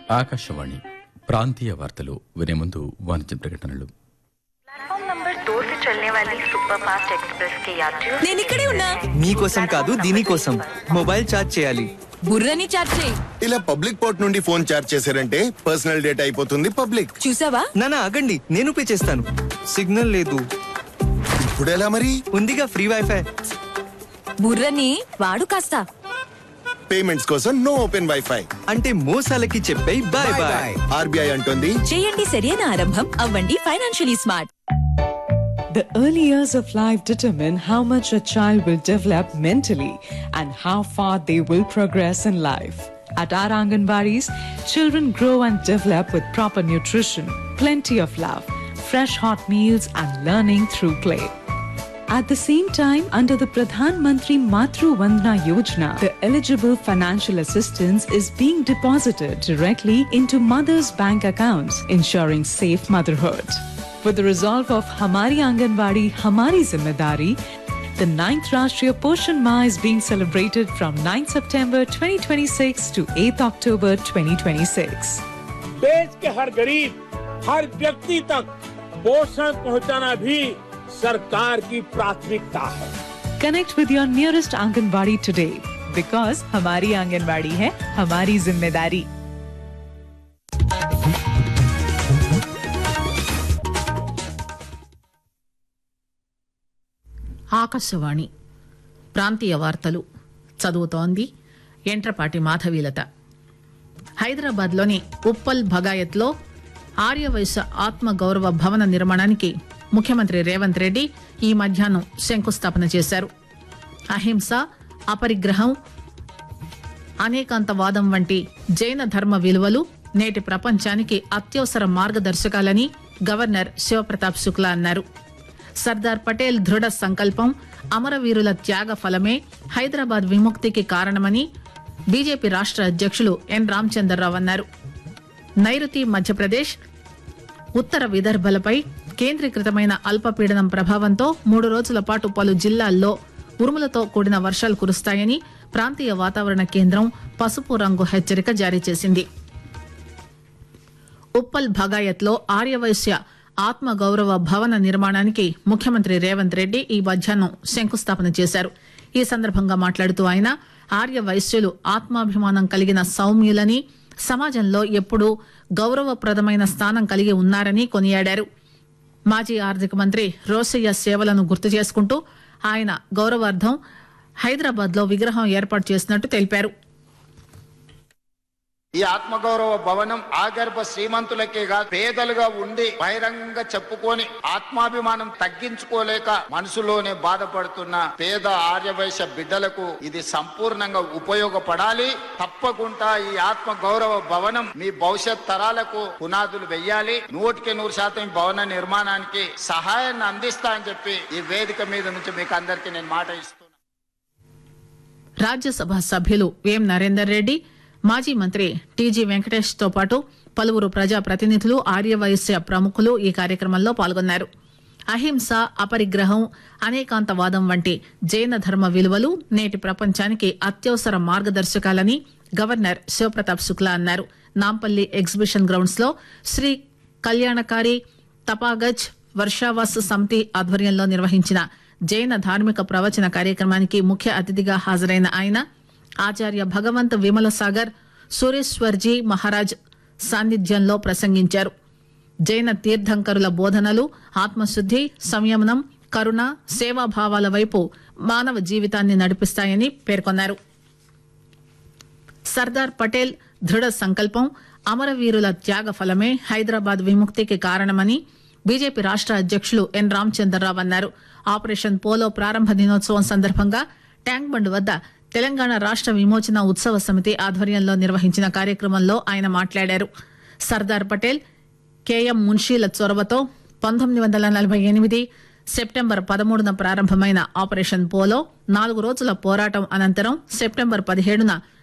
ఆకాశవాణి ప్రాంతీయ వార్తలు వినే ముందు వాణిజ్య ప్రకటనలు प्लेटफॉर्म नंबर दो से चलने वाली सुपर फास्ट एक्सप्रेस के यात्रियों నేను ఇక్కడే ఉన్నా మీకోసం కాదు దీనికోసం మొబైల్ ఛార్జ్ చేయాలి బుర్రని చాట్ చేయి ఇలా పబ్లిక్ పోర్ట్ నుండి ఫోన్ చార్జ్ చేశారంటే పర్సనల్ డేటా అయిపోతుంది పబ్లిక్ చూసావా నానా ఆగండి నేను పే చేస్తాను సిగ్నల్ లేదు ఇప్పుడు ఎలా మరి ఉందిగా ఫ్రీ వైఫై బుర్రని వాడు కాస్త పేమెంట్స్ కోసం నో ఓపెన్ వైఫై అంటే మోసాలకి చెప్పే బాయ్ బాయ్ ఆర్బీఐ అంటోంది చేయండి సరైన ఆరంభం అవ్వండి financially smart The early years of life determine how much a child will develop mentally and how far they will progress in life. At our Anganwadis, children grow and develop with proper nutrition, plenty of love, fresh hot meals, and learning through play. At the same time, under the Pradhan Mantri Matru Vandana Yojana, the eligible financial assistance is being deposited directly into mothers' bank accounts, ensuring safe motherhood. With the resolve of Hamari Anganwadi, Hamari Zimmedari, the 9th Rashtriya Poshan Ma is being celebrated from 9th September 2026 to 8th October 2026. देश के हर गरीब हर व्यक्ति तक पोषण पहुंचाना भी सरकार की प्राथमिकता है Connect with your nearest Anganwadi today because Hamari Anganwadi hai Hamari Zimmedari. Akashvani ప్రాంతీయ వార్తలు చదువుతోంది ఎంట్రపాటి మాధవీలత హైదరాబాద్లోని ఉప్పల్ భగాయత్లో ఆర్యవైశ్య ఆత్మ గౌరవ భవన నిర్మాణానికి ముఖ్యమంత్రి రేవంత్ రెడ్డి ఈ మధ్యాహ్నం శంకుస్థాపన చేశారు అహింస అపరిగ్రహం అనేకాంతవాదం వంటి జైన ధర్మ విలువలు నేటి ప్రపంచానికి అత్యవసర మార్గదర్శకాలని గవర్నర్ శివప్రతాప్ శుక్లా అన్నారు సర్దార్ పటేల్ దృఢ సంకల్పం అమరవీరుల త్యాగ ఫలమే హైదరాబాద్ విముక్తికి కారణమని బీజేపీ రాష్ట్ర అధ్యక్షులు ఎన్ రామచంద్రరావు అన్నారు నైరుతి మధ్యప్రదేశ్ ఉత్తర విదర్భలపై కేంద్రీకృతమైన అల్పపీడనం ప్రభావంతో మూడు రోజుల పాటు పలు జిల్లాల్లో ఉరుములతో కూడిన వర్షాలు కురుస్తాయని ప్రాంతీయ వాతావరణ కేంద్రం పసుపు రంగు హెచ్చరిక జారీ చేసింది ఉప్పల్ భగాయత్లో ఆర్యవైశ్య ఆత్మ గౌరవ భవన నిర్మాణానికి ముఖ్యమంత్రి రేవంత్ రెడ్డి ఈ మధ్యాహ్నం శంకుస్థాపన చేశారు ఈ సందర్భంగా మాట్లాడుతూ ఆయన ఆర్య వైశ్యులు ఆత్మాభిమానం కలిగిన సౌమ్యులని సమాజంలో ఎప్పుడూ గౌరవప్రదమైన స్థానం కలిగి ఉన్నారని కొనియాడారు మాజీ ఆర్థిక మంత్రి రోసయ్య సేవలను గుర్తు చేసుకుంటూ ఆయన గౌరవార్థం హైదరాబాద్ లో విగ్రహం ఏర్పాటు చేసినట్టు తెలిపారు ఈ ఆత్మగౌరవ భవనం ఆగర్భ శ్రీమంతులకే కాదు పేదలుగా ఉండి బహిరంగ చెప్పుకొని ఆత్మాభిమానం తగ్గించుకోలేక మనసులోనే బాధపడుతున్న పేద ఆర్యవైశ్య బిడ్డలకు ఇది సంపూర్ణంగా ఉపయోగపడాలి తప్పకుండా ఈ ఆత్మ గౌరవ భవనం మీ భవిష్యత్ తరాలకు పునాదులు వెయ్యాలి నూటికి నూరు శాతం ఈ భవన నిర్మాణానికి సహాయాన్ని అందిస్తా అని చెప్పి ఈ వేదిక మీద నుంచి మీకు అందరికీ నేను మాట ఇస్తున్నాను రాజ్యసభ సభ్యులు వేం నరేందర్ రెడ్డి మాజీ మంత్రి టీజీ వెంకటేష్ తో పాటు పలువురు ప్రజాప్రతినిధులు ఆర్యవైశ్య ప్రముఖులు ఈ కార్యక్రమంలో పాల్గొన్నారు అహింస అపరిగ్రహం అనేకాంతవాదం వంటి జైన ధర్మ విలువలు నేటి ప్రపంచానికి అత్యవసర మార్గదర్శకాలని గవర్నర్ శివప్రతాప్ శుక్లా అన్నారు నాంపల్లి ఎగ్జిబిషన్ గ్రౌండ్స్ లో శ్రీ కళ్యాణకారి తపాగజ్ వర్షావాస్ సమితి ఆధ్వర్యంలో నిర్వహించిన జైన ధార్మిక ప్రవచన కార్యక్రమానికి ముఖ్య అతిథిగా హాజరైన ఆయన ఆచార్య భగవంత్ విమల సాగర్ సురేశ్వర్జీ మహారాజ్ సాన్నిధ్యంలో ప్రసంగించారు జైన తీర్థంకరుల బోధనలు ఆత్మశుద్ధి సంయమనం కరుణ సేవాభావాల వైపు మానవ జీవితాన్ని నడిపిస్తాయని పేర్కొన్నారు సర్దార్ పటేల్ దృఢ సంకల్పం అమరవీరుల త్యాగ ఫలమే హైదరాబాద్ విముక్తికి కారణమని బీజేపీ రాష్ట్ర అధ్యక్షులు ఎన్ రామచంద్రరావు అన్నారు ఆపరేషన్ పోలో ప్రారంభ దినోత్సవం సందర్భంగా ట్యాంక్ బండ్ వద్ద తెలంగాణ రాష్ట్ర విమోచన ఉత్సవ సమితి ఆధ్వర్యంలో నిర్వహించిన కార్యక్రమంలో ఆయన మాట్లాడారు సర్దార్ పటేల్ కేఎం మున్షీల చొరవతో పంతొమ్మిది వందల నలభై ఎనిమిది సెప్టెంబర్ పదమూడున ప్రారంభమైన ఆపరేషన్ పోలో నాలుగు రోజుల పోరాటం అనంతరం సెప్టెంబర్ పదిహేడున